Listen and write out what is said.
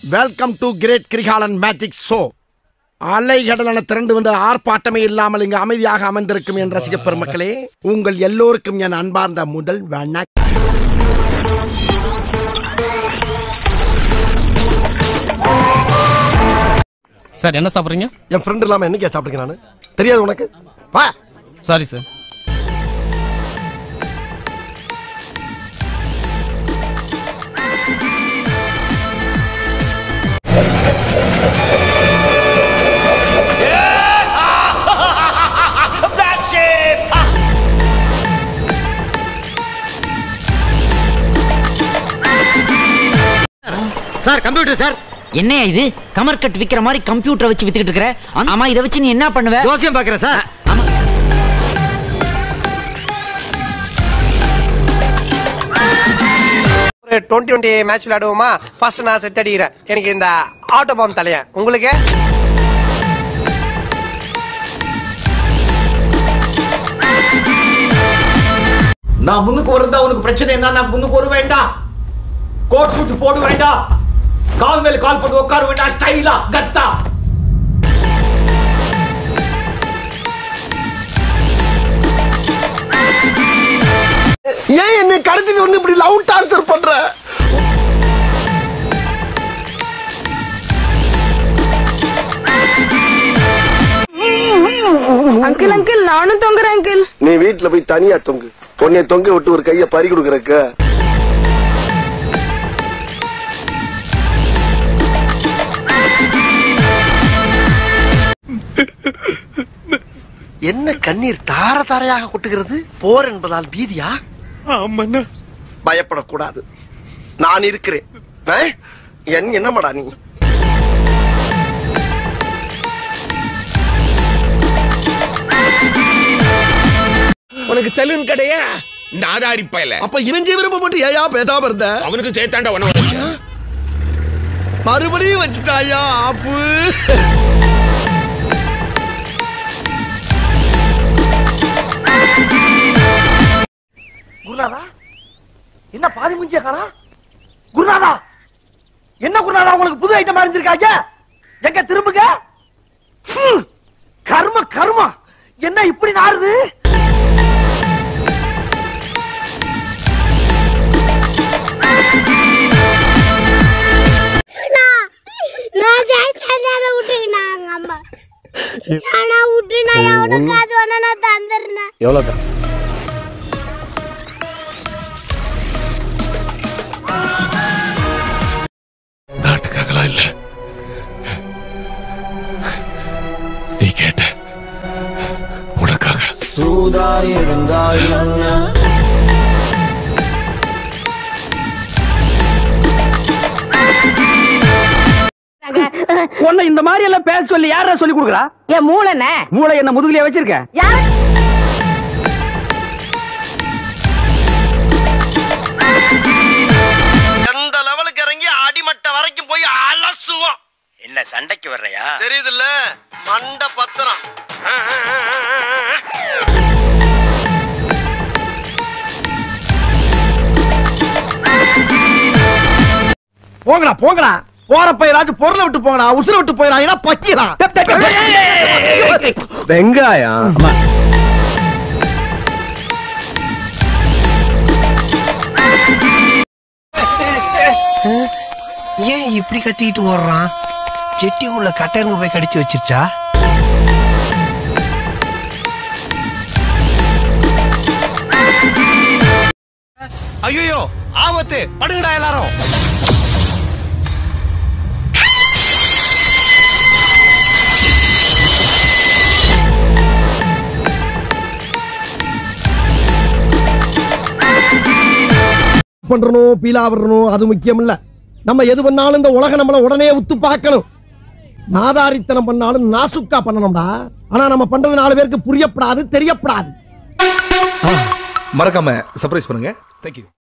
Welcome to great Kirikalan magic show அலைகடலான திரண்டு வந்து ஆர்ப்பாட்டமே இல்லாமல் இங்கு அமைதியாக அமர்ந்திருக்கும் என் ரசிக பெருமக்களே உங்கள் எல்லோருக்கும் என் அன்பார்ந்த முதல் வணக்கம் சார் என்ன சாப்பிட்றீங்க என் ஃப்ரெண்ட் இல்லாம என்னைக்கா சாப்பிடுங்க நானு தெரியாது உனக்கு வா sorry sir sir computer sir என்னையா இது கமர் கட் விக்கிற மாதிரி கம்ப்யூட்டர் வச்சு வித்துக்கிட்டு இருக்கிற ஆமா இதை வச்சு நீ என்ன பண்ணுவ ஜோசியம் பாக்குறேன் சார் ஆமா ஒரு டுவெண்ட்டி டுவெண்ட்டி மேட்ச் விளையாடுவோமா ஃபர்ஸ்ட் நான் செட் அடிக்கிறேன் எனக்கு இந்த ஆட்டோ பாம் தலையன் உங்களுக்கு நான் முன்னுக்கு வருந்தா உனக்கு பிரச்சனை என்ன நான் முன்னுக்கு வர வேண்டாம் கோட் சூட் போட வேண்டாம் கால் மேல கால் போட்டு உட்கார வேண்டாம் ஸ்டைலா கத்தா ஏன் என்னை கடத்திட்டு வந்து இப்படி லவ் டார்ச்சர் பண்ற அங்கிள் அங்கிள் நானும் தொங்குறேன் அங்கிள் நீ வீட்டுல போய் தனியா தொங்கு உன்னை தொங்க விட்டு ஒரு கைய பறி கொடுக்கறக்க என்ன கண்ணீர் தார தாரையாக கொட்டுகிறது போர் என்பதால் பீதியா பயப்படக்கூடாது நான் இருக்கிறேன் ஆ? என் என்னமாடா நீ உனக்கு சலூன் கடையா நாதாரி பயல அப்ப இவன் விருப்பப்பட்டு ஏயா பேசாம இருந்த அவனுக்கு சேர்த்தாண்ட ஒண்ணு மறுபடியும் வச்சுட்டாயா ஆப்பு குருநாதா என்ன பாதி முஞ்சிய காணா குருநாதா என்ன குருநாதா உங்களுக்கு புது ஐட்டம் அறிஞ்சிருக்காங்க எங்க திரும்புங்க ஹம், கர்ம கர்மா என்ன இப்படி நாறுது நான் ஜெயிச்சதால விட்டுக்கினாங்க அம்மா ஆனா விட்டு நான் எவனுக்கு அது வேணா நான் தந்துடுறேன் எவ்வளோக்கா நாட்டுக்காகலாம் இல்ல நீ கேட்ட உனக்காக உன்னை இந்த மாதிரி எல்லாம் பேச சொல்லி யாரா சொல்லி கொடுக்குறா என் மூளைனே மூளை என்ன முதுகுலயே வச்சிருக்க யார் எந்த லெவலுக்கு இறங்கி அடிமட்ட வரைக்கும் போய் அலசுவோம் என்ன சண்டைக்கு வர்றையா தெரியுதுல்ல மண்ட பத்திரம் போங்கடா போங்கடா போறப்ப ஏதாச்சும் பொருளை விட்டு போங்கடா உசுர விட்டு போயிடலாம் ஏன்னா பக்கிடலாம் வெங்காயம் ஏன் இப்படி கத்திக்கிட்டு ஓடுறான் செட்டி உள்ள கட்டெரும்பு போய் கடிச்சு வச்சிருச்சா ஐயோ ஆபத்து படுங்கடா எல்லாரும் பண்றணும் பீலா வரணும் அது முக்கியம் இல்ல நம்ம எது பண்ணாலும் இந்த உலகம் நம்மள உடனே உத்து பார்க்கணும் நாதாரித்தனம் பண்ணாலும் நாசுக்கா பண்ணணும்டா ஆனா நம்ம பண்றது நாலு பேருக்கு புரியப்படாது தெரியப்படாது மறக்காம சர்ப்ரைஸ் பண்ணுங்க தேங்க்யூ